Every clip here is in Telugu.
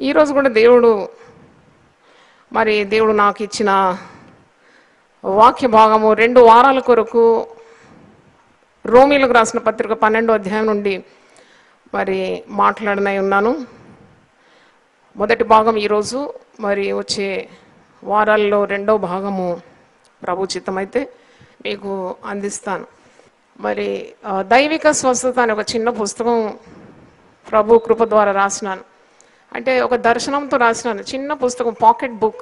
ఈరోజు కూడా దేవుడు మరి దేవుడు నాకు ఇచ్చిన వాక్య భాగము రెండు వారాల కొరకు రోమిలకు రాసిన పత్రిక పన్నెండో అధ్యాయం నుండి మరి మాట్లాడనై ఉన్నాను మొదటి భాగం ఈరోజు మరి వచ్చే వారాల్లో రెండో భాగము ప్రభు చిత్తమైతే మీకు అందిస్తాను మరి ఆ, దైవిక స్వస్థత అనే ఒక చిన్న పుస్తకం ప్రభు కృప ద్వారా రాసినాను అంటే ఒక దర్శనంతో రాసినాను చిన్న పుస్తకం పాకెట్ బుక్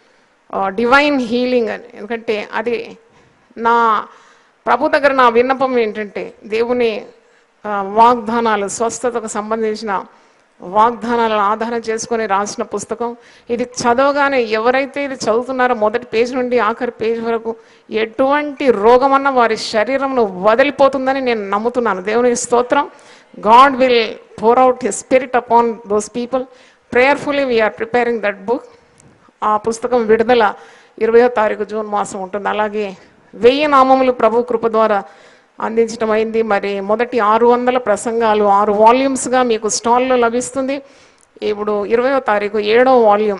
డివైన్ హీలింగ్ అని ఎందుకంటే అది నా ప్రభు దగ్గర నా విన్నపం ఏంటంటే దేవుని ఆ, వాగ్దానాలు స్వస్థతకు సంబంధించిన వాగ్దానాలను ఆధారం చేసుకొని రాసిన పుస్తకం ఇది చదవగానే ఎవరైతే ఇది చదువుతున్నారో మొదటి పేజ్ నుండి ఆఖరి పేజ్ వరకు ఎటువంటి రోగమన్న వారి శరీరంను వదిలిపోతుందని నేను నమ్ముతున్నాను దేవుని స్తోత్రం God will pour out his spirit upon those people prayerfully we are preparing that book ఆ పుస్తకం విడుదల ఇరవయో తారీఖు జూన్ మాసం ఉంటుంది అలాగే వెయ్యి నామములు ప్రభు కృప ద్వారా అందించడం అయింది మరి మొదటి ఆరు వందల ప్రసంగాలు ఆరు వాల్యూమ్స్గా మీకు స్టాల్లో లభిస్తుంది ఇప్పుడు ఇరవయో తారీఖు ఏడో వాల్యూమ్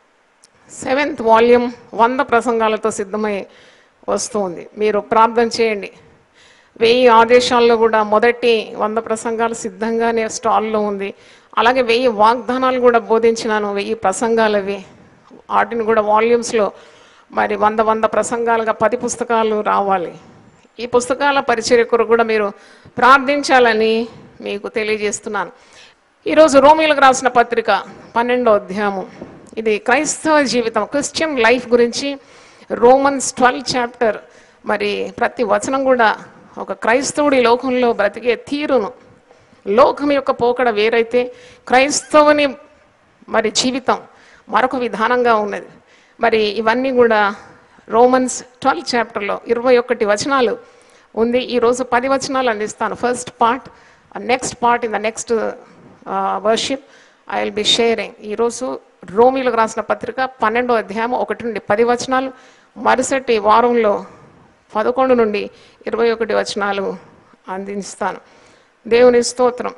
సెవెంత్ వాల్యూమ్ వంద ప్రసంగాలతో సిద్ధమై వస్తుంది మీరు ప్రార్థన చేయండి వెయ్యి ఆదేశాల్లో కూడా మొదటి వంద ప్రసంగాలు సిద్ధంగానే స్టాల్లో ఉంది అలాగే వెయ్యి వాగ్దానాలు కూడా బోధించినాను వెయ్యి ప్రసంగాలు అవి వాటిని కూడా వాల్యూమ్స్లో మరి వంద వంద ప్రసంగాలుగా పది పుస్తకాలు రావాలి ఈ పుస్తకాల పరిచర్య కొరకు కూడా మీరు ప్రార్థించాలని మీకు తెలియజేస్తున్నాను ఈరోజు రోమిలకు రాసిన పత్రిక పన్నెండో అధ్యాయము ఇది క్రైస్తవ జీవితం క్రిస్టియన్ లైఫ్ గురించి రోమన్స్ ట్వెల్వ్ చాప్టర్ మరి ప్రతి వచనం కూడా ఒక క్రైస్తవుడి లోకంలో బ్రతికే తీరును లోకం యొక్క పోకడ వేరైతే క్రైస్తవుని మరి జీవితం మరొక విధానంగా ఉన్నది మరి ఇవన్నీ కూడా రోమన్స్ ట్వెల్వ్ చాప్టర్లో ఇరవై ఒకటి వచనాలు ఉంది ఈరోజు పది వచనాలు అందిస్తాను first part next part in the next worship I will be sharing ఈరోజు రోమిలకు రాసిన పత్రిక పన్నెండో అధ్యాయం ఒకటి నుండి పది వచనాలు మరుసటి వారంలో పదకొండు నుండి ఇరవై ఒకటి వచనాలు అందిస్తాను దేవుని స్తోత్రం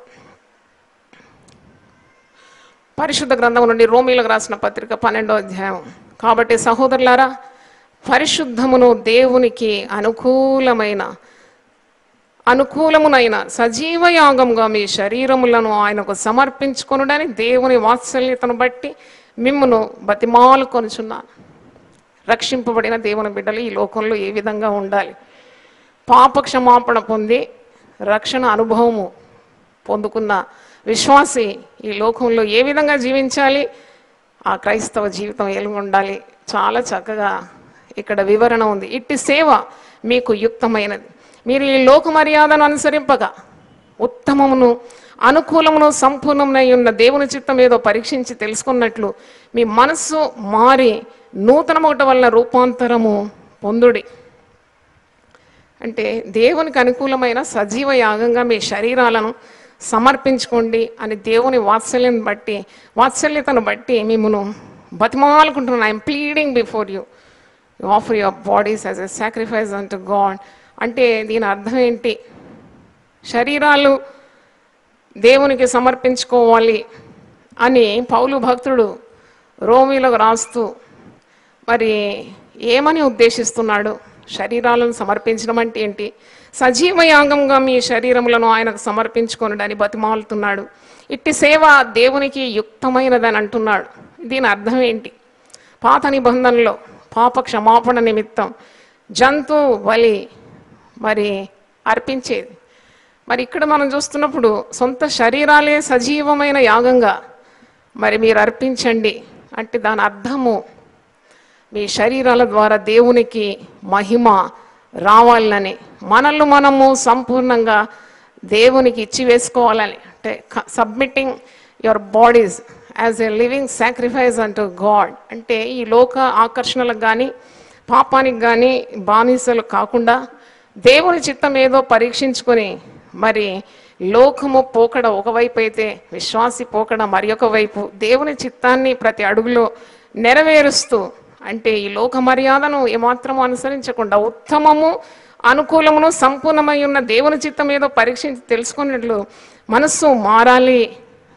పరిశుద్ధ గ్రంథం నుండి రోమిలకు రాసిన పత్రిక పన్నెండో అధ్యాయం కాబట్టి సహోదరులారా పరిశుద్ధమును దేవునికి అనుకూలమైన అనుకూలమునైన సజీవ యాగముగా మీ శరీరములను ఆయనకు సమర్పించుకొనుడని దేవుని వాత్సల్యతను బట్టి మిమ్మును బతిమాలు కొనుచున్నాను రక్షింపబడిన దేవుని బిడ్డలు ఈ లోకంలో ఏ విధంగా ఉండాలి పాప క్షమాపణ పొంది రక్షణ అనుభవము పొందుకున్న విశ్వాసి ఈ లోకంలో ఏ విధంగా జీవించాలి ఆ క్రైస్తవ జీవితం ఎలా ఉండాలి చాలా చక్కగా ఇక్కడ వివరణ ఉంది ఇట్టి సేవ మీకు యుక్తమైనది మీరు ఈ లోక మర్యాదను అనుసరింపగా ఉత్తమమును అనుకూలమును సంపూర్ణమునై ఉన్న దేవుని చిత్తం ఏదో పరీక్షించి తెలుసుకున్నట్లు మీ మనస్సు మారి నూతనమొకట వలన రూపాంతరము పొందుడి అంటే దేవునికి అనుకూలమైన సజీవ యాగంగా మీ శరీరాలను సమర్పించుకోండి అని దేవుని వాత్సల్యం బట్టి వాత్సల్యతను బట్టి మిమ్మను బతిమాలుకుంటున్నాను I'm pleading before you you offer your bodies as a sacrifice unto God అంటే దీని అర్థం ఏంటి శరీరాలు దేవునికి సమర్పించుకోవాలి అని పౌలు భక్తుడు రోమిలకు రాస్తూ మరి ఏమని ఉద్దేశిస్తున్నాడు శరీరాలను సమర్పించడం అంటే ఏంటి సజీవ యాగంగా మీ శరీరములను ఆయనకు సమర్పించుకొనడని బతిమాలుతున్నాడు ఇట్టి సేవ దేవునికి యుక్తమైనదని అంటున్నాడు దీని అర్థం ఏంటి పాత నిబంధనలో పాప క్షమాపణ నిమిత్తం జంతు బలి మరి అర్పించేది మరి ఇక్కడ మనం చూస్తున్నప్పుడు సొంత శరీరాలే సజీవమైన యాగంగా మరి మీరు అర్పించండి అంటే దాని అర్థము మీ శరీరాల ద్వారా దేవునికి మహిమ రావాలని మనల్ని మనము సంపూర్ణంగా దేవునికి ఇచ్చి వేసుకోవాలని అంటే submitting your bodies as a living sacrifice unto God అంటే ఈ లోక ఆకర్షణలకు కానీ పాపానికి కానీ బానిసలు కాకుండా దేవుని చిత్తం ఏదో పరీక్షించుకొని మరి లోకము పోకడ ఒకవైపు అయితే విశ్వాసి పోకడ మరి ఒక వైపు దేవుని చిత్తాన్ని ప్రతి అడుగులో నెరవేరుస్తూ అంటే ఈ లోక మర్యాదను ఏమాత్రము అనుసరించకుండా ఉత్తమము అనుకూలమును సంపూర్ణమై ఉన్న దేవుని చిత్తం ఏదో పరీక్షించి తెలుసుకున్నట్లు మనస్సు మారాలి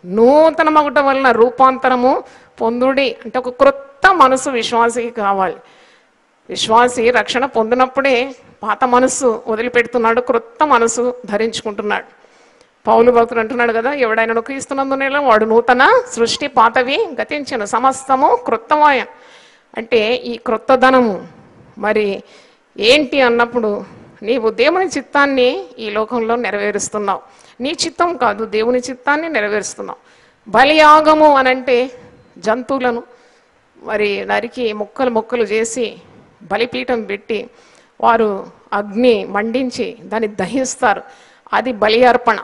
నూతన మగుట వలన రూపాంతరము పొందుడి అంటే ఒక క్రొత్త మనసు విశ్వాసికి కావాలి విశ్వాసి రక్షణ పొందినప్పుడే పాత మనస్సు వదిలిపెడుతున్నాడు క్రొత్త మనసు ధరించుకుంటున్నాడు పౌలు భక్తుడు అంటున్నాడు కదా ఎవడైనా క్రీస్తునందునేలా వాడు నూతన సృష్టి పాతవి గతించిన సమస్తము క్రొత్తమాయ అంటే ఈ క్రొత్తదనము మరి ఏంటి అన్నప్పుడు నీవు దేవుని చిత్తాన్ని ఈ లోకంలో నెరవేరుస్తున్నావు నీ చిత్తం కాదు దేవుని చిత్తాన్ని నెరవేరుస్తున్నావు బలియాగము అనంటే జంతువులను మరి నరికి ముక్కలు ముక్కలు చేసి బలిపీఠం పెట్టి వారు అగ్ని మండించి దాన్ని దహిస్తారు అది బలి అర్పణ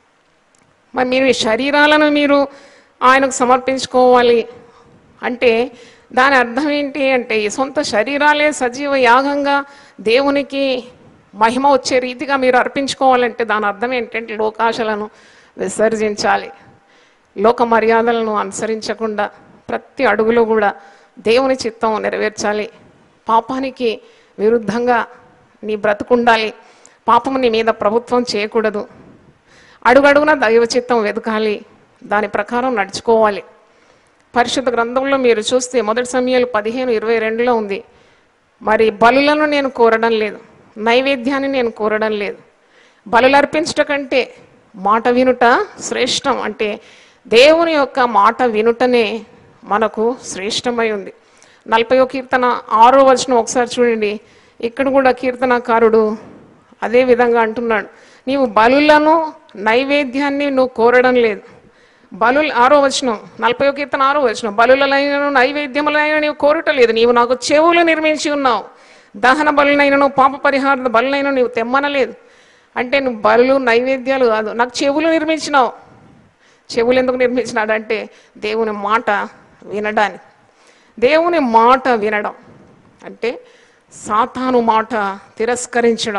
మరి మీరు ఈ శరీరాలను మీరు ఆయనకు సమర్పించుకోవాలి అంటే దాని అర్థం ఏంటి అంటే ఈ సొంత శరీరాలే సజీవ యాగంగా దేవునికి మహిమ వచ్చే రీతిగా మీరు అర్పించుకోవాలంటే దాని అర్థం ఏంటంటే లోకాశలను విసర్జించాలి లోక మర్యాదలను అనుసరించకుండా ప్రతి అడుగులో కూడా దేవుని చిత్తం నెరవేర్చాలి పాపానికి విరుద్ధంగా నీ బ్రతుకుండాలి పాపము నీ మీద ప్రభుత్వం చేయకూడదు అడుగడుగున దైవ చిత్తం వెతకాలి దాని ప్రకారం నడుచుకోవాలి పరిశుద్ధ గ్రంథంలో మీరు చూస్తే మొదటి సమయాలు పదిహేను ఇరవై రెండులో ఉంది మరి బలులను నేను కోరడం లేదు నైవేద్యాన్ని నేను కోరడం లేదు బలులు అర్పించట కంటే మాట వినుట శ్రేష్టం అంటే దేవుని యొక్క మాట వినుటనే మనకు శ్రేష్టమై ఉంది నలభై కీర్తన ఆరో వచనం ఒకసారి చూడండి ఇక్కడ కూడా కీర్తనకారుడు అదే విధంగా అంటున్నాడు నీవు బలులను నైవేద్యాన్ని నువ్వు కోరడం లేదు బలు ఆరో వచనం నలభై కీర్తన ఆరో వచనం బలులైనను నైవేద్యములైన నీవు కోరుట లేదు నీవు నాకు చెవులు నిర్మించి ఉన్నావు దహన బలునైనను పాప పరిహార బలునైనా నీవు తెమ్మనలేదు అంటే నువ్వు బలు నైవేద్యాలు కాదు నాకు చెవులు నిర్మించినావు చెవులు ఎందుకు నిర్మించినాడంటే దేవుని మాట వినడానికి దేవుని మాట వినడం అంటే సాతాను మాట తిరస్కరించడం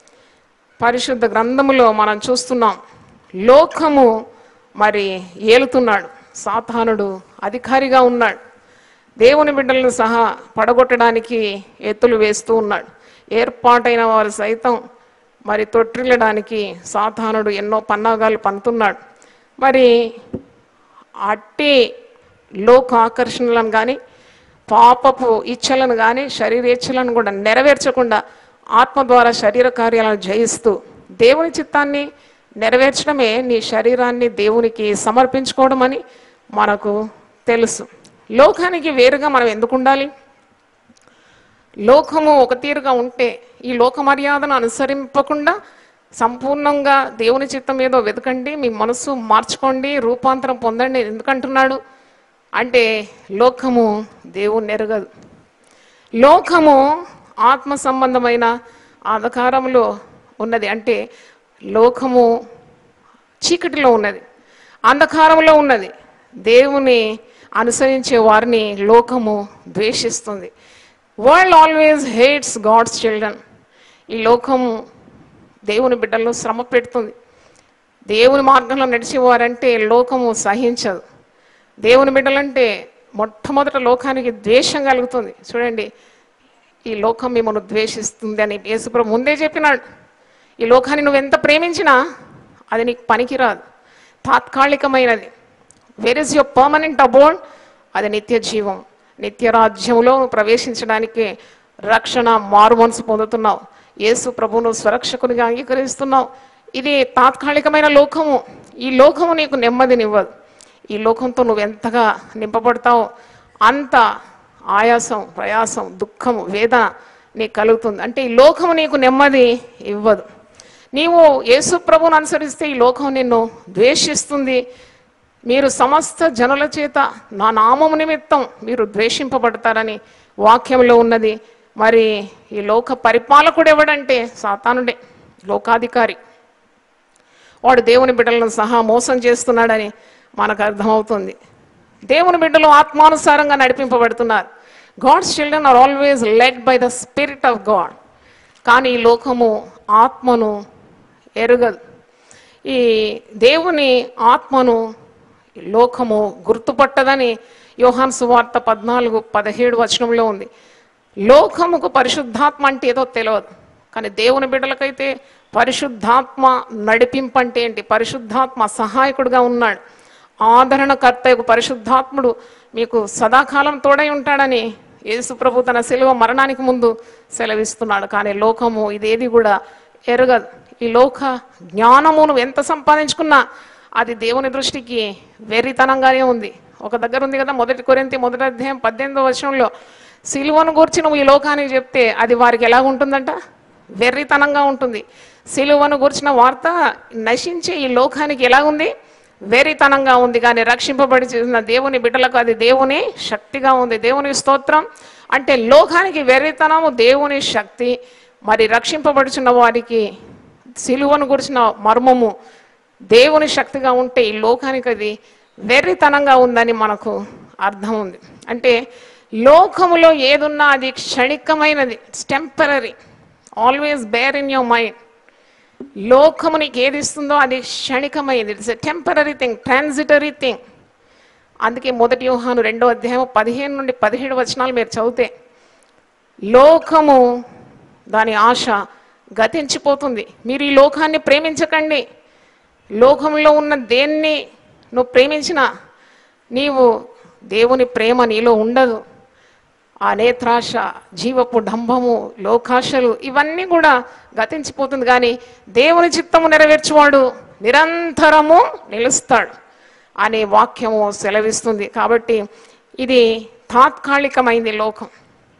పరిశుద్ధ గ్రంథములో మనం చూస్తున్నాం లోకము మరి ఏలుతున్నాడు సాతానుడు అధికారిగా ఉన్నాడు దేవుని బిడ్డలను సహా పడగొట్టడానికి ఎత్తులు వేస్తూ ఉన్నాడు ఏర్పాటైన వారు సైతం మరి తొట్టిల్లడానికి సాతానుడు ఎన్నో పన్నాగాలు పన్నుతున్నాడు మరి అట్టి లోక ఆకర్షణలను కానీ పాపపు ఇచ్చలను కానీ శరీరేచ్ఛలను కూడా నెరవేర్చకుండా ఆత్మ ద్వారా శరీర కార్యాలను జయిస్తూ దేవుని చిత్తాన్ని నెరవేర్చడమే నీ శరీరాన్ని దేవునికి సమర్పించుకోవడం అని మనకు తెలుసు లోకానికి వేరుగా మనం ఎందుకు ఉండాలి లోకము ఒక తీరుగా ఉంటే ఈ లోక మర్యాదను అనుసరింపకుండా సంపూర్ణంగా దేవుని చిత్తం ఏదో వెతకండి మీ మనసు మార్చుకోండి రూపాంతరం పొందండి ఎందుకంటున్నాడు అంటే లోకము దేవుని ఎరగదు లోకము ఆత్మ సంబంధమైన అంధకారంలో ఉన్నది అంటే లోకము చీకటిలో ఉన్నది అంధకారంలో ఉన్నది దేవుని అనుసరించే వారిని లోకము ద్వేషిస్తుంది world always hates God's children ఈ లోకము దేవుని బిడ్డలను శ్రమ పెడుతుంది దేవుని మార్గంలో నడిచేవారంటే లోకము సహించదు దేవుని బిడ్డలంటే మొట్టమొదట లోకానికి ద్వేషం కలుగుతుంది చూడండి ఈ లోకం మిమ్మల్ని ద్వేషిస్తుంది అని యేసుప్రభు ముందే చెప్పినాడు ఈ లోకాన్ని నువ్వు ఎంత ప్రేమించినా అది నీకు పనికిరాదు తాత్కాలికమైనది where is your permanent abode అది నిత్య జీవం నిత్య రాజ్యంలో ప్రవేశించడానికి రక్షణ మారు మనసు పొందుతున్నావు యేసు ప్రభువును స్వరక్షకునిగా అంగీకరిస్తున్నావు ఇది తాత్కాలికమైన లోకము ఈ లోకము నీకు నెమ్మదినివ్వదు ఈ లోకంతో నువ్వు ఎంతగా నింపబడతావో అంత ఆయాసం ప్రయాసం దుఃఖము వేదన నీకు కలుగుతుంది అంటే ఈ లోకము నీకు నెమ్మది ఇవ్వదు నీవు యేసు ప్రభువును అనుసరిస్తే ఈ లోకం నిన్ను ద్వేషిస్తుంది మీరు సమస్త జనుల చేత నా నామము నిమిత్తం మీరు ద్వేషింపబడతారని వాక్యంలో ఉన్నది మరి ఈ లోక పరిపాలకుడు ఎవడంటే సాతానుడే లోకాధికారి వాడు దేవుని బిడ్డలను సహా మోసం చేస్తున్నాడని మనకు అర్థమవుతుంది దేవుని బిడ్డలు ఆత్మానుసారంగా నడిపింపబడుతున్నారు God's children are always led by the spirit of God కానీ ఈ లోకము ఆత్మను ఎరుగదు ఈ దేవుని ఆత్మను ఈ లోకము గుర్తుపట్టదని యోహాన్ సువార్త పద్నాలుగు పదిహేడు వచనంలో ఉంది లోకముకు పరిశుద్ధాత్మ అంటే ఏదో తెలియదు కానీ దేవుని బిడ్డలకైతే పరిశుద్ధాత్మ నడిపింపంటే ఏంటి పరిశుద్ధాత్మ సహాయకుడుగా ఉన్నాడు ఆదరణకర్త యొక్క పరిశుద్ధాత్ముడు మీకు సదాకాలం తోడై ఉంటాడని యేసు ప్రభు తన శిలువ మరణానికి ముందు సెలవిస్తున్నాడు కానీ లోకము ఇదేది కూడా ఎరగదు ఈ లోక జ్ఞానము నువ్వు ఎంత సంపాదించుకున్నా అది దేవుని దృష్టికి వెర్రితనంగానే ఉంది ఒక దగ్గర ఉంది కదా మొదటి కొరింతి మొదటి అధ్యాయం పద్దెనిమిదో వర్షంలో సిలువను గూర్చి నువ్వు ఈ లోకానికి చెప్తే అది వారికి ఎలా ఉంటుందంట వెర్రితనంగా ఉంటుంది సిలువను గురించిన వార్త నశించే ఈ లోకానికి ఎలా ఉంది వెర్రితనంగా ఉంది కానీ రక్షింపబడి చేసిన దేవుని బిడ్డలకు అది దేవుని శక్తిగా ఉంది దేవుని స్తోత్రం అంటే లోకానికి వెర్రితనము దేవుని శక్తి మరి రక్షింపబడుచున్న వారికి సిలువను గురించిన మర్మము దేవుని శక్తిగా ఉంటే ఈ లోకానికి అది వెర్రితనంగా ఉందని మనకు అర్థం ఉంది అంటే లోకములో ఏదున్నా అది క్షణికమైనది it's temporary always bear in your mind లోకము నీకు ఏది ఇస్తుందో అది క్షణికమైనది it's a temporary thing transitory thing అందుకే మొదటి యోహాను రెండో అధ్యాయం పదిహేను నుండి పదిహేడు వచనాలు మీరు చదివితే లోకము దాని ఆశ గతించిపోతుంది మీరు ఈ లోకాన్ని ప్రేమించకండి లోకంలో ఉన్న దేన్ని నువ్వు ప్రేమించినా నీవు దేవుని ప్రేమ నీలో ఉండదు ఆ నేత్రాశ జీవపు డంభము లోకాశలు ఇవన్నీ కూడా గతించిపోతుంది కానీ దేవుని చిత్తము నెరవేర్చువాడు నిరంతరము నిలుస్తాడు అనే వాక్యము సెలవిస్తుంది కాబట్టి ఇది తాత్కాలికమైంది లోకం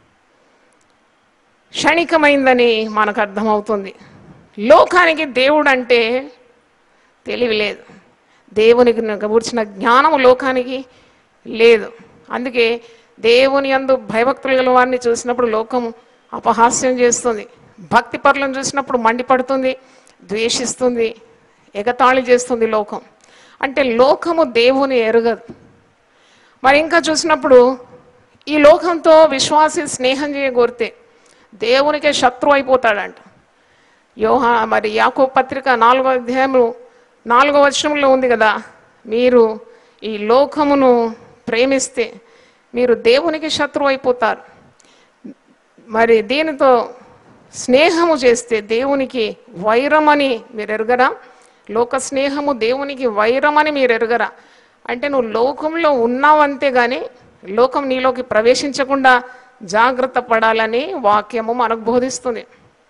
క్షణికమైందని మనకు అర్థమవుతుంది లోకానికి దేవుడు అంటే తెలివి లేదు దేవునికి గురించిన జ్ఞానము లోకానికి లేదు అందుకే దేవుని యందు భయభక్తులు గల వారిని చూసినప్పుడు లోకం అపహాస్యం చేస్తుంది భక్తి పరులను చూసినప్పుడు మండిపడుతుంది ద్వేషిస్తుంది ఎగతాళి చేస్తుంది లోకం అంటే లోకము దేవుని ఎరగదు మరి ఇంకా చూసినప్పుడు ఈ లోకంతో విశ్వాసి స్నేహం చేయగోరితే దేవునికే శత్రు అయిపోతాడంట యోహా మరి యాకో పత్రిక నాలుగో అధ్యాయము నాలుగో వచనంలో ఉంది కదా మీరు ఈ లోకమును ప్రేమిస్తే మీరు దేవునికి శత్రువు అయిపోతారు మరి దీనితో స్నేహము చేస్తే దేవునికి వైరమని మీరు ఎరగరా లోక స్నేహము దేవునికి వైరమని మీరు ఎరగరా అంటే నువ్వు లోకంలో ఉన్నావంతే కానీ లోకం నీలోకి ప్రవేశించకుండా జాగ్రత్త పడాలని వాక్యము మనకు బోధిస్తుంది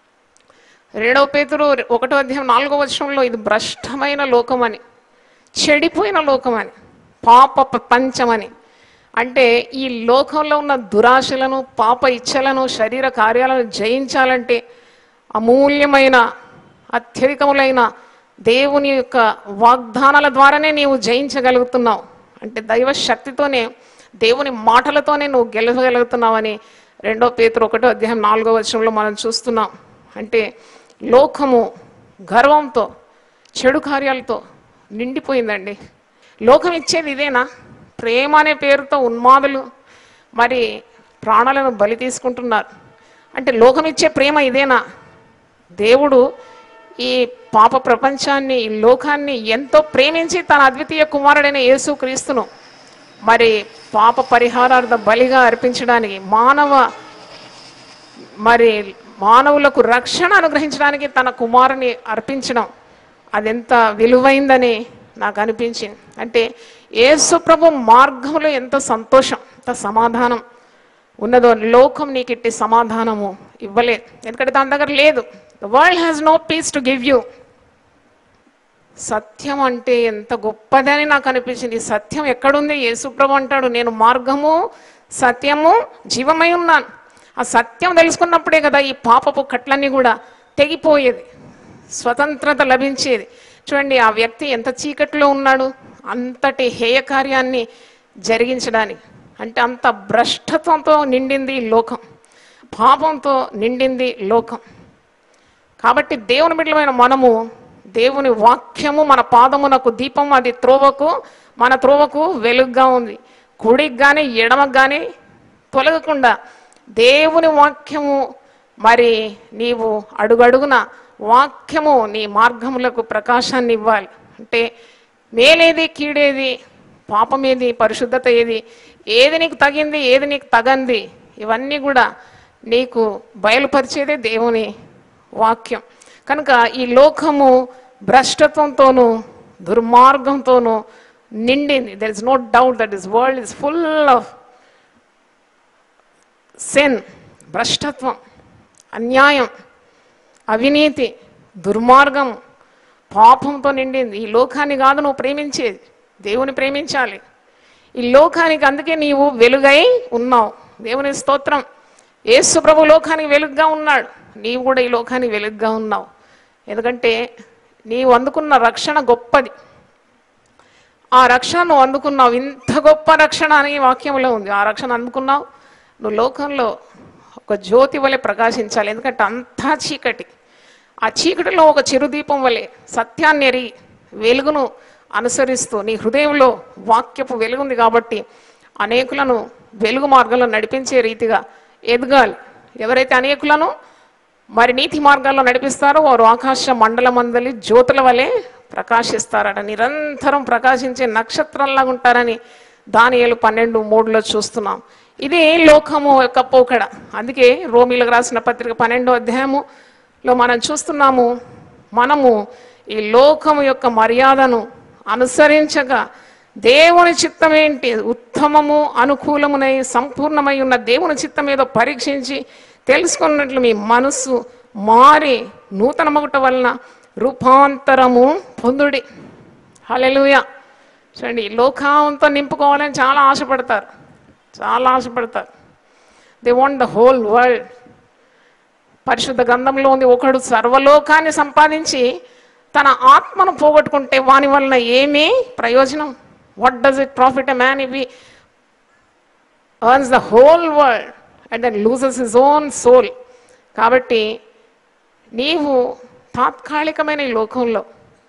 రెండవ పేతురు ఒకటో అధ్యాయం నాలుగో వచనంలో ఇది భ్రష్టమైన లోకమని చెడిపోయిన లోకమని పాప పంచమని అంటే ఈ లోకంలో ఉన్న దురాశలను పాప ఇచ్చలను శరీర కార్యాలను జయించాలంటే అమూల్యమైన అత్యధికములైన దేవుని యొక్క వాగ్దానాల ద్వారానే నీవు జయించగలుగుతున్నావు అంటే దైవ శక్తితోనే దేవుని మాటలతోనే నువ్వు గెలవగలుగుతున్నావని రెండో పేతురు ఒకటో అధ్యాయం నాలుగో వచనంలో మనం చూస్తున్నాం అంటే లోకము గర్వంతో చెడు కార్యాలతో నిండిపోయిందండి లోకం ఇచ్చేది ఇదేనా ప్రేమ అనే పేరుతో ఉన్మాదులు మరి ప్రాణాలను బలి తీసుకుంటున్నారు అంటే లోకం ఇచ్చే ప్రేమ ఇదేనా దేవుడు ఈ పాప ప్రపంచాన్ని ఈ లోకాన్ని ఎంతో ప్రేమించి తన అద్వితీయ కుమారుడైన యేసు క్రీస్తును మరి పాప పరిహారార్థ బలిగా అర్పించడానికి మానవ మరి మానవులకు రక్షణ అనుగ్రహించడానికి తన కుమారుని అర్పించడం అదెంత విలువైందని నాకు అనిపించింది అంటే యేసు ప్రభు మార్గంలో ఎంత సంతోషం ఎంత సమాధానం ఉన్నదో లోకం నీకు ఇట్టి సమాధానము ఇవ్వలేదు ఎందుకంటే దాని దగ్గర లేదు the world has no peace to give you సత్యం అంటే ఎంత గొప్పదని నాకు అనిపించింది ఈ సత్యం ఎక్కడుంది యేసుప్రభు అంటాడు నేను మార్గము సత్యము జీవమై ఉన్నాను ఆ సత్యం తెలుసుకున్నప్పుడే కదా ఈ పాపపు కట్లన్నీ కూడా తెగిపోయేది స్వతంత్రత లభించేది చూడండి ఆ వ్యక్తి ఎంత చీకట్లో ఉన్నాడు అంతటి హేయ కార్యాన్ని జరిగించడానికి అంటే అంత భ్రష్టత్వంతో నిండింది ఈ లోకం పాపంతో నిండింది లోకం కాబట్టి దేవుని బిడ్డలమైన మనము దేవుని వాక్యము మన పాదమునకు దీపం అది త్రోవకు మన త్రోవకు వెలుగుగా ఉంది కుడికి కానీ ఎడమకు కానీ తొలగకుండా దేవుని వాక్యము మరి నీవు అడుగడుగున వాక్యము నీ మార్గములకు ప్రకాశాన్ని ఇవ్వాలి అంటే మేలేది కీడేది పాపమేది పరిశుద్ధత ఏది ఏది నీకు తగింది ఏది నీకు తగంది ఇవన్నీ కూడా నీకు బయలుపరిచేదే దేవుని వాక్యం కనుక ఈ లోకము భ్రష్టత్వంతోనూ దుర్మార్గంతోనూ నిండింది there is no doubt that this world is full of sin భ్రష్టత్వం అన్యాయం అవినీతి దుర్మార్గం పాపంతో నిండింది ఈ లోకాన్ని కాదు నువ్వు ప్రేమించేది దేవుని ప్రేమించాలి ఈ లోకానికి అందుకే నీవు వెలుగై ఉన్నావు దేవుని స్తోత్రం యేసు ప్రభు లోకానికి వెలుగుగా ఉన్నాడు నీవు కూడా ఈ లోకానికి వెలుగుగా ఉన్నావు ఎందుకంటే నీవు అందుకున్న రక్షణ గొప్పది ఆ రక్షణ నువ్వు అందుకున్నావు ఇంత గొప్ప రక్షణ అని ఈ వాక్యంలో ఉంది ఆ రక్షణ అందుకున్నావు నువ్వు లోకంలో ఒక జ్యోతి వలె ప్రకాశించాలి ఎందుకంటే అంతా చీకటి ఆ చీకటిలో ఒక చిరుదీపం వలె సత్యాన్ని ఎరిగి వెలుగును అనుసరిస్తూ నీ హృదయంలో వాక్యపు వెలుగుంది కాబట్టి అనేకులను వెలుగు మార్గంలో నడిపించే రీతిగా ఎదగాలి ఎవరైతే అనేకులను మరి నీతి మార్గాల్లో నడిపిస్తారో వారు ఆకాశ మండలమందలి జ్యోతుల వలె ప్రకాశిస్తారట నిరంతరం ప్రకాశించే నక్షత్రంలాగా ఉంటారని దానియేలు పన్నెండు మూడులో చూస్తున్నాం ఇదే లోకము యొక్క పోకడ అందుకే రోమిలకు రాసిన పత్రిక పన్నెండో అధ్యాయములో మనం చూస్తున్నాము మనము ఈ లోకము యొక్క మర్యాదను అనుసరించగా దేవుని చిత్తం ఏంటి ఉత్తమము అనుకూలమునై సంపూర్ణమై ఉన్న దేవుని చిత్తం ఏదో పరీక్షించి తెలుసుకున్నట్లు మీ మనస్సు మారి నూతన మగుట వలన రూపాంతరము పొందుడి హల్లెలూయా చూడండి ఈ లోకంతో నింపుకోవాలని చాలా ఆశపడతారు చాలా ఆశపడతారు they want the whole world పరిశుద్ధ గ్రంథంలో ఉంది ఒకడు సర్వలోకాన్ని సంపాదించి తన ఆత్మను పోగొట్టుకుంటే వాని వలన ఏమీ ప్రయోజనం what does it profit a man ఇవి earns the whole world and then loses his own soul కాబట్టి నీవు తాత్కాలికమైన ఈ లోకంలో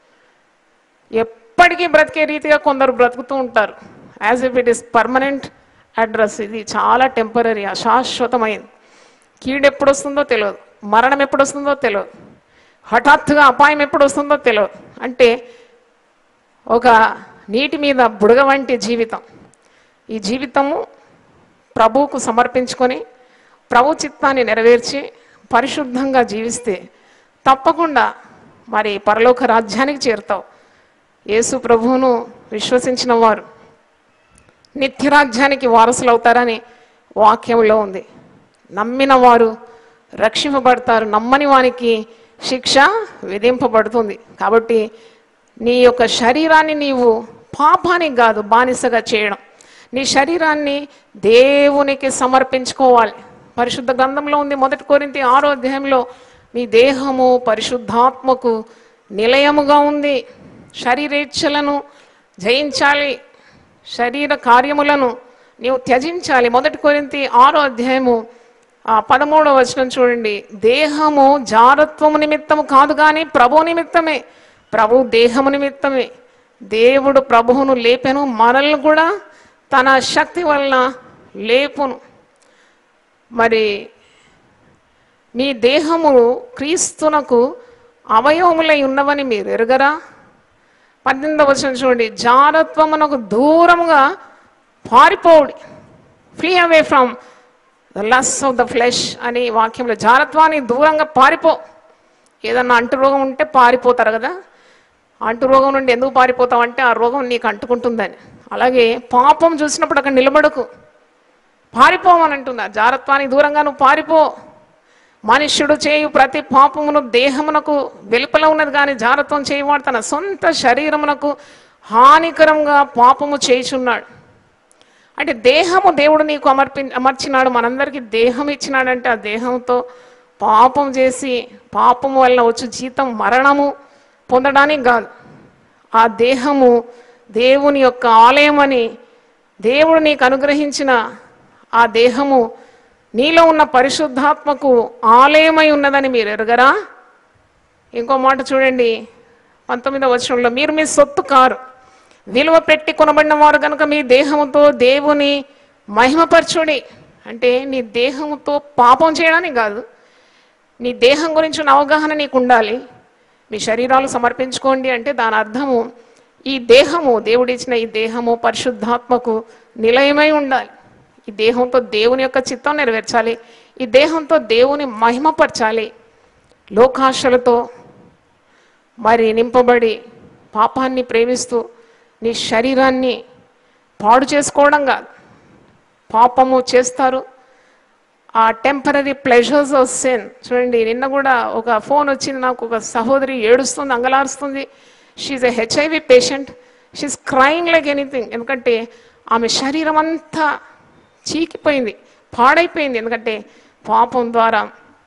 ఎప్పటికీ బ్రతికే రీతిగా కొందరు బ్రతుకుతూ ఉంటారు as if it is permanent address ఇది చాలా టెంపరీ అశాశ్వతమైంది కీడు ఎప్పుడు వస్తుందో తెలియదు మరణం ఎప్పుడు వస్తుందో తెలియదు హఠాత్తుగా అపాయం ఎప్పుడు వస్తుందో తెలియదు అంటే ఒక నీటి మీద బుడగ వంటి జీవితం ఈ జీవితము ప్రభువుకు సమర్పించుకొని ప్రభు చిత్తాన్ని నెరవేర్చి పరిశుద్ధంగా జీవిస్తే తప్పకుండా మరి పరలోక రాజ్యానికి చేరుతావు యేసు ప్రభువును విశ్వసించిన వారు నిత్యరాజ్యానికి వారసులు అవుతారని వాక్యంలో ఉంది నమ్మిన వారు రక్షింపబడతారు నమ్మని వానికి శిక్ష విధింపబడుతుంది కాబట్టి నీ యొక్క శరీరాన్ని నీవు పాపానికి కాదు బానిసగా చేయడం నీ శరీరాన్ని దేవునికి సమర్పించుకోవాలి పరిశుద్ధ గ్రంథంలో ఉంది మొదటి కోరింతి ఆరో అధ్యాయంలో మీ దేహము పరిశుద్ధాత్మకు నిలయముగా ఉంది శరీరేచ్ఛలను జయించాలి శరీర కార్యములను నీవు త్యజించాలి మొదటి కొరింతి ఆరో అధ్యాయము ఆ పదమూడవ వచనం చూడండి దేహము జారత్వము నిమిత్తము కాదు కానీ ప్రభు నిమిత్తమే ప్రభు దేహము నిమిత్తమే దేవుడు ప్రభువును లేపెను మనల్ని కూడా తన శక్తి వలన లేపును మరి మీ దేహము క్రీస్తునకు అవయవములై ఉన్నవని మీరు ఎరుగరా పద్దెనిమిదవ వచనం చూడండి జారత్వమునకు దూరముగా పారిపోవుడి flee away from the lust of the flesh అని వాక్యంలో జారత్వానికి దూరంగా పారిపో ఏదన్నా అంటు రోగం ఉంటే పారిపోతారు కదా అంటు రోగం నుండి ఎందుకు పారిపోతావు అంటే ఆ రోగం నీకు అంటుకుంటుందని అలాగే పాపం చూసినప్పుడు అక్కడ నిలబడకు పారిపోమని అంటున్నారు జారత్వానికి దూరంగా నువ్వు పారిపో మనుష్యుడు చేయు ప్రతి పాపమును దేహమునకు వెలుపల ఉన్నది కానీ జారత్వం చేయవాడు తన సొంత శరీరమునకు హానికరంగా పాపము చేయుచున్నాడు అంటే దేహము దేవుడు నీకు అమర్పి అమర్చినాడు మనందరికీ దేహం ఇచ్చినాడంటే ఆ దేహంతో పాపం చేసి పాపము వల్ల వచ్చి జీతం మరణము పొందడానికి కాదు ఆ దేహము దేవుని యొక్క ఆలయమని దేవుడు నీకు అనుగ్రహించిన ఆ దేహము నీలో ఉన్న పరిశుద్ధాత్మకు ఆలయమై ఉన్నదని మీరు ఎరగరా ఇంకో మాట చూడండి పంతొమ్మిదవ వచనంలో మీరు మీ సొత్తు కారు విలువ పెట్టి కొనబడిన వారు కనుక మీ దేహముతో దేవుని మహిమపరచుడి అంటే నీ దేహముతో పాపం చేయడానికి కాదు నీ దేహం గురించి ఉన్న అవగాహన నీకు ఉండాలి మీ శరీరాలు సమర్పించుకోండి అంటే దాని అర్థము ఈ దేహము దేవుడిచ్చిన ఈ దేహము పరిశుద్ధాత్మకు నిలయమై ఉండాలి ఈ దేహంతో దేవుని యొక్క చిత్తం నెరవేర్చాలి ఈ దేహంతో దేవుని మహిమపరచాలి లోకాశలతో మరి నింపబడి పాపాన్ని ప్రేమిస్తూ నీ శరీరాన్ని పాడు చేసుకోవడం కాదు పాపము చేస్తారు ఆ టెంపరీ ప్లెజర్స్ ఆఫ్ సెన్ చూడండి నిన్న కూడా ఒక ఫోన్ వచ్చింది నాకు ఒక సహోదరి ఏడుస్తుంది అంగలారుస్తుంది she's a HIV patient she's crying like anything ఎందుకంటే ఆమె శరీరం అంతా చీకిపోయింది పాడైపోయింది ఎందుకంటే పాపం ద్వారా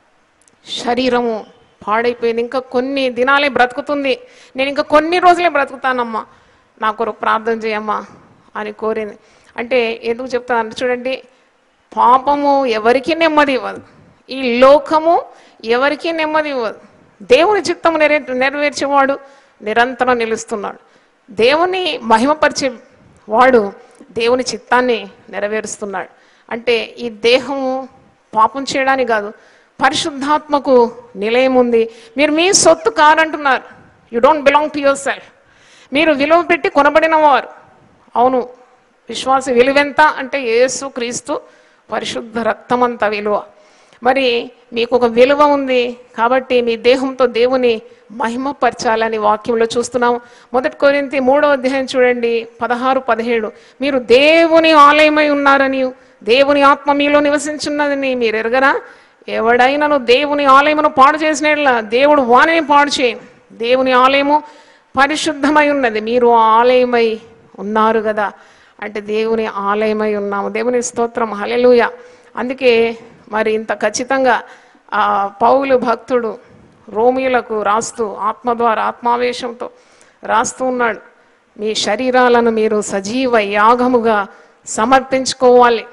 శరీరము పాడైపోయింది ఇంకా కొన్ని దినాలే బ్రతుకుతుంది నేను ఇంకా కొన్ని రోజులే బ్రతుకుతానమ్మా నా కొరకు ప్రార్థన చేయమ్మా అని కోరింది అంటే ఎందుకు చెప్తాను చూడండి పాపము ఎవరికి నెమ్మది ఇవ్వదు ఈ లోకము ఎవరికి నెమ్మది ఇవ్వదు దేవుని చిత్తము నెరవే నెరవేర్చేవాడు నిరంతరం నిలుస్తున్నాడు దేవుని మహిమపరిచే వాడు దేవుని చిత్తాన్ని నెరవేరుస్తున్నాడు అంటే ఈ దేహము పాపం చేయడానికి కాదు పరిశుద్ధాత్మకు నిలయం ఉంది మీరు మీ సొత్తు కారంటున్నారు you don't belong to yourself మీరు విలువ పెట్టి కొనబడిన వారు అవును విశ్వాస విలువెంత అంటే యేసు క్రీస్తు పరిశుద్ధ రక్తమంత విలువ మరి మీకు ఒక విలువ ఉంది కాబట్టి మీ దేహంతో దేవుని మహిమపరచాలని వాక్యంలో చూస్తున్నాం మొదటి కొరింతి మూడో అధ్యాయం చూడండి పదహారు పదిహేడు మీరు దేవుని ఆలయమై ఉన్నారని దేవుని ఆత్మ మీలో నివసించున్నదని మీరు ఎరగరా ఎవడైనాను దేవుని ఆలయమును పాడు చేసిన యెడల దేవుడు వాణిని పాడు చేయను దేవుని ఆలయము పరిశుద్ధమై ఉన్నది మీరు ఆ ఆలయమై ఉన్నారు కదా అంటే దేవుని ఆలయమై ఉన్నాము దేవుని స్తోత్రం హలెలుయ అందుకే మరి ఇంత ఖచ్చితంగా ఆ పౌలు భక్తుడు రోమిలకు రాస్తూ ఆత్మ ద్వారా ఆత్మావేశంతో రాస్తూ ఉన్నాడు మీ శరీరాలను మీరు సజీవ యాగముగా సమర్పించుకోవాలి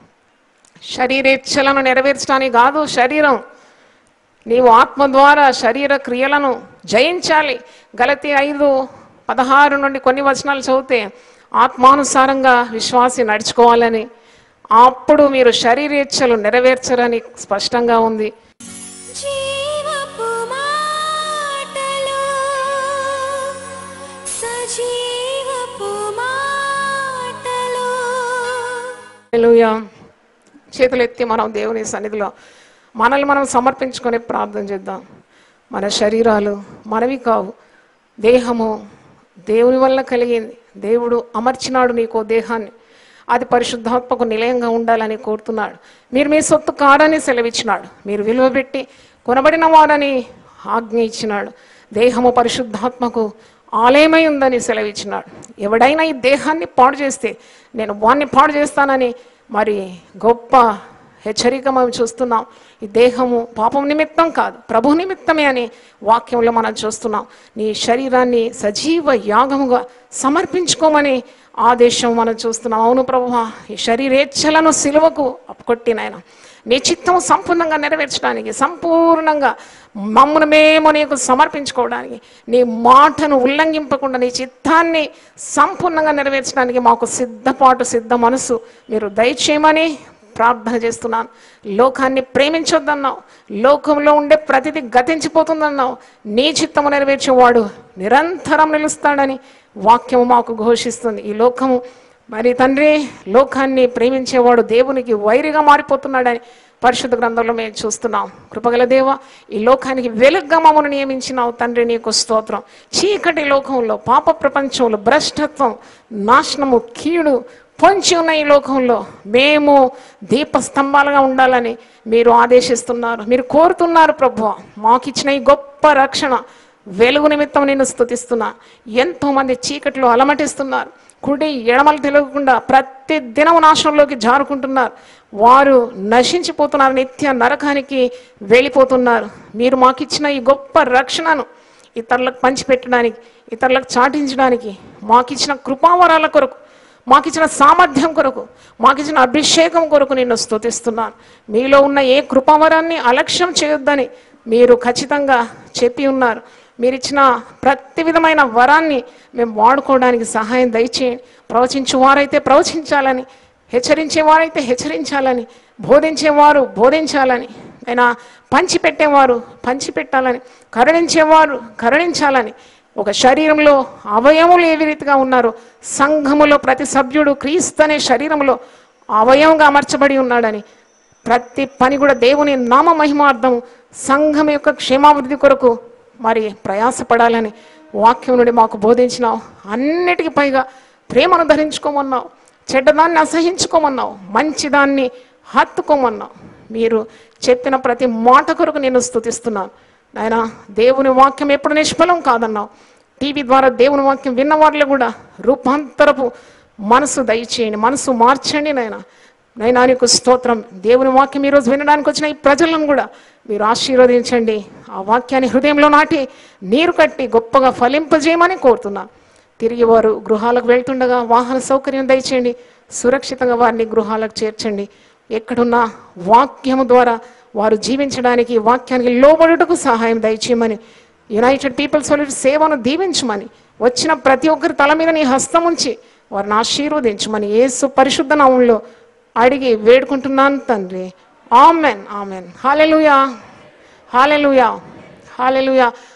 శరీరేచ్ఛలను నెరవేర్చడానికి కాదు శరీరం నీవు ఆత్మ ద్వారా శరీర క్రియలను జయించాలి గలతి ఐదు పదహారు నుండి కొన్ని వచనాలు చదివితే ఆత్మానుసారంగా విశ్వాసి నడుచుకోవాలని అప్పుడు మీరు శరీరేచ్ఛలు నెరవేర్చరని స్పష్టంగా ఉంది జీవపు మాటలు సజీవపు మాటలు హల్లెలూయా చేతులెత్తి మనం దేవుని సన్నిధిలో మనల్ని మనం సమర్పించుకొని ప్రార్థన చేద్దాం మన శరీరాలు మనవి కావు దేహము దేవుని వల్ల కలిగింది దేవుడు అమర్చినాడు నీకో దేహాన్ని అది పరిశుద్ధాత్మకు నిలయంగా ఉండాలని కోరుతున్నాడు మీరు మీ సొత్తు కాడని సెలవిచ్చినాడు మీరు విలువ పెట్టి కొనబడిన వారని ఆజ్ఞ ఇచ్చినాడు దేహము పరిశుద్ధాత్మకు ఆలయమై ఉందని సెలవిచ్చినాడు ఎవడైనా ఈ దేహాన్ని పాడు చేస్తే నేను వాణ్ణి పాడు చేస్తానని మరి గొప్ప హెచ్చరిక మనం చూస్తున్నాం ఈ దేహము పాపం నిమిత్తం కాదు ప్రభు నిమిత్తమే అని వాక్యంలో మనం చూస్తున్నాం నీ శరీరాన్ని సజీవ యాగముగా సమర్పించుకోమని ఆదేశం మనం చూస్తున్నాం అవును ప్రభు ఈ శరీరేచ్ఛలను సిలువకు కొట్టినాయన నీ చిత్తం సంపూర్ణంగా నెరవేర్చడానికి సంపూర్ణంగా మమ్మను మేము నీకు సమర్పించుకోవడానికి నీ మాటను ఉల్లంఘింపకుండా నీ చిత్తాన్ని సంపూర్ణంగా నెరవేర్చడానికి మాకు సిద్ధపాటు సిద్ధ మనసు మీరు దయచేయమని ప్రార్థన చేస్తున్నాను లోకాన్ని ప్రేమించొద్దన్నావు లోకంలో ఉండే ప్రతిదీ గతించిపోతుందన్నావు నీ చిత్తము నెరవేర్చేవాడు నిరంతరం నిలుస్తాడని వాక్యము మాకు ఘోషిస్తుంది ఈ లోకము మరి తండ్రి లోకాన్ని ప్రేమించేవాడు దేవునికి వైరిగా మారిపోతున్నాడని పరిశుద్ధ గ్రంథంలో మేము చూస్తున్నాం కృపగల దేవ ఈ లోకానికి వెలుగ్గా మమ్మల్ని నియమించినావు తండ్రి నీకు స్తోత్రం చీకటి లోకంలో పాప ప్రపంచంలో భ్రష్టత్వం నాశనము కీడు పొంచి ఉన్న ఈ లోకంలో మేము దీపస్తంభాలుగా ఉండాలని మీరు ఆదేశిస్తున్నారు మీరు కోరుతున్నారు ప్రభు మాకిచ్చిన ఈ గొప్ప రక్షణ వెలుగు నిమిత్తం నేను స్తుతిస్తున్నా ఎంతో మంది చీకట్లో అలమటిస్తున్నారు కుడి ఎడమలు తెలియకుండా ప్రతి దినము నాశనంలోకి జారుకుంటున్నారు వారు నశించిపోతున్నారు నిత్య నరకానికి వెళ్ళిపోతున్నారు మీరు మాకిచ్చిన ఈ గొప్ప రక్షణను ఇతరులకు పంచిపెట్టడానికి ఇతరులకు చాటించడానికి మాకిచ్చిన కృపావరాల కొరకు మాకిచ్చిన సామర్థ్యం కొరకు మాకిచ్చిన అభిషేకం కొరకు నిన్ను స్తుతిస్తున్నాను మీలో ఉన్న ఏ కృపావరాన్ని అలక్ష్యం చేయొద్దని మీరు ఖచ్చితంగా చెప్పి ఉన్నారు మీరు ఇచ్చిన ప్రతి విధమైన వరాన్ని మేము వాడుకోవడానికి సహాయం దయచేయండి ప్రవచించు వారైతే ప్రవచించాలని హెచ్చరించేవారైతే హెచ్చరించాలని బోధించేవారు బోధించాలని అయినా పంచిపెట్టేవారు పంచిపెట్టాలని కరుణించేవారు కరుణించాలని ఒక శరీరంలో అవయములు ఏ రీతిగా ఉన్నారో సంఘములో ప్రతి సభ్యుడు క్రీస్తు అనే శరీరంలో అవయవంగా అమర్చబడి ఉన్నాడని ప్రతి పని కూడా దేవుని నామ మహిమార్థం సంఘం యొక్క క్షేమాభివృద్ధి కొరకు మరి ప్రయాసపడాలని వాక్యం నుండి మాకు బోధించినావు అన్నిటికీ పైగా ప్రేమను ధరించుకోమన్నావు చెడ్డదాన్ని అసహించుకోమన్నావు మంచిదాన్ని హత్తుకోమన్నావు మీరు చెప్పిన ప్రతి మాట కొరకు నేను స్తుతిస్తున్నాను నాయన దేవుని వాక్యం ఎప్పుడు నిష్ఫలం కాదన్నావు టీవీ ద్వారా దేవుని వాక్యం విన్న వాళ్ళు కూడా రూపాంతరపు మనసు దయచేయండి మనసు మార్చండి నాయన నైనా నీకు స్తోత్రం దేవుని వాక్యం ఈరోజు వినడానికి వచ్చిన ఈ ప్రజలను కూడా మీరు ఆశీర్వదించండి ఆ వాక్యాన్ని హృదయంలో నాటి నీరు కట్టి గొప్పగా ఫలింపజేయమని కోరుతున్నాను తిరిగి వారు గృహాలకు వెళ్తుండగా వాహన సౌకర్యం దయచేయండి సురక్షితంగా వారిని గృహాలకు చేర్చండి ఎక్కడున్నా వాక్యము ద్వారా వారు జీవించడానికి వాక్యానికి లోబడుటకు సహాయం దయచేయమని యునైటెడ్ పీపుల్స్ సొల్యూట్ సేవను దీవించమని వచ్చిన ప్రతి ఒక్కరి తల మీద నీ హస్తం ఉంచి వారిని ఆశీర్వదించమని యేసు పరిశుద్ధ నామంలో అడిగి వేడుకుంటున్నాను తండ్రి amen amen hallelujah hallelujah hallelujah